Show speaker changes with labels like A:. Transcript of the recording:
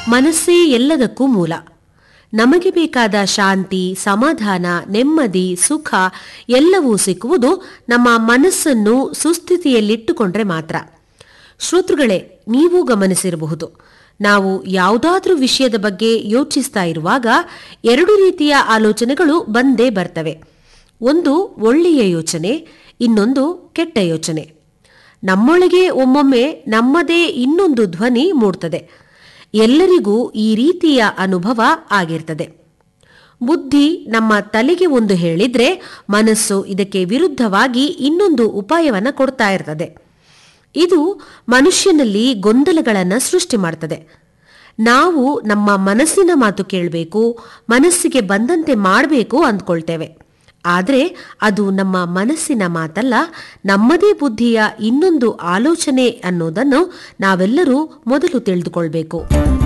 A: ಮನಸ್ಸೇ ಎಲ್ಲದಕ್ಕೂ ಮೂಲ ನಮಗೆ ಬೇಕಾದ ಶಾಂತಿ ಸಮಾಧಾನ ನೆಮ್ಮದಿ ಸುಖ ಎಲ್ಲವೂ ಸಿಕ್ಕುವುದು ನಮ್ಮ ಮನಸ್ಸನ್ನು ಸುಸ್ಥಿತಿಯಲ್ಲಿಟ್ಟುಕೊಂಡ್ರೆ ಮಾತ್ರ ಶ್ರೋತೃಗಳೇ ನೀವು ಗಮನಿಸಿರಬಹುದು ನಾವು ಯಾವುದಾದ್ರೂ ವಿಷಯದ ಬಗ್ಗೆ ಯೋಚಿಸ್ತಾ ಇರುವಾಗ ಎರಡು ರೀತಿಯ ಆಲೋಚನೆಗಳು ಬಂದೇ ಬರ್ತವೆ ಒಂದು ಒಳ್ಳೆಯ ಯೋಚನೆ ಇನ್ನೊಂದು ಕೆಟ್ಟ ಯೋಚನೆ ನಮ್ಮೊಳಗೆ ಒಮ್ಮೊಮ್ಮೆ ನಮ್ಮದೇ ಇನ್ನೊಂದು ಧ್ವನಿ ಮೂಡ್ತದೆ ಎಲ್ಲರಿಗೂ ಈ ರೀತಿಯ ಅನುಭವ ಆಗಿರ್ತದೆ ಬುದ್ಧಿ ನಮ್ಮ ತಲೆಗೆ ಒಂದು ಹೇಳಿದ್ರೆ ಮನಸ್ಸು ಇದಕ್ಕೆ ವಿರುದ್ಧವಾಗಿ ಇನ್ನೊಂದು ಉಪಾಯವನ್ನ ಕೊಡ್ತಾ ಇರ್ತದೆ ಇದು ಮನುಷ್ಯನಲ್ಲಿ ಗೊಂದಲಗಳನ್ನು ಸೃಷ್ಟಿ ಮಾಡ್ತದೆ ನಾವು ನಮ್ಮ ಮನಸ್ಸಿನ ಮಾತು ಕೇಳಬೇಕು ಮನಸ್ಸಿಗೆ ಬಂದಂತೆ ಮಾಡಬೇಕು ಅಂದ್ಕೊಳ್ತೇವೆ ಆದರೆ ಅದು ನಮ್ಮ ಮನಸ್ಸಿನ ಮಾತಲ್ಲ ನಮ್ಮದೇ ಬುದ್ಧಿಯ ಇನ್ನೊಂದು ಆಲೋಚನೆ ಅನ್ನೋದನ್ನು ನಾವೆಲ್ಲರೂ ಮೊದಲು ತಿಳಿದುಕೊಳ್ಬೇಕು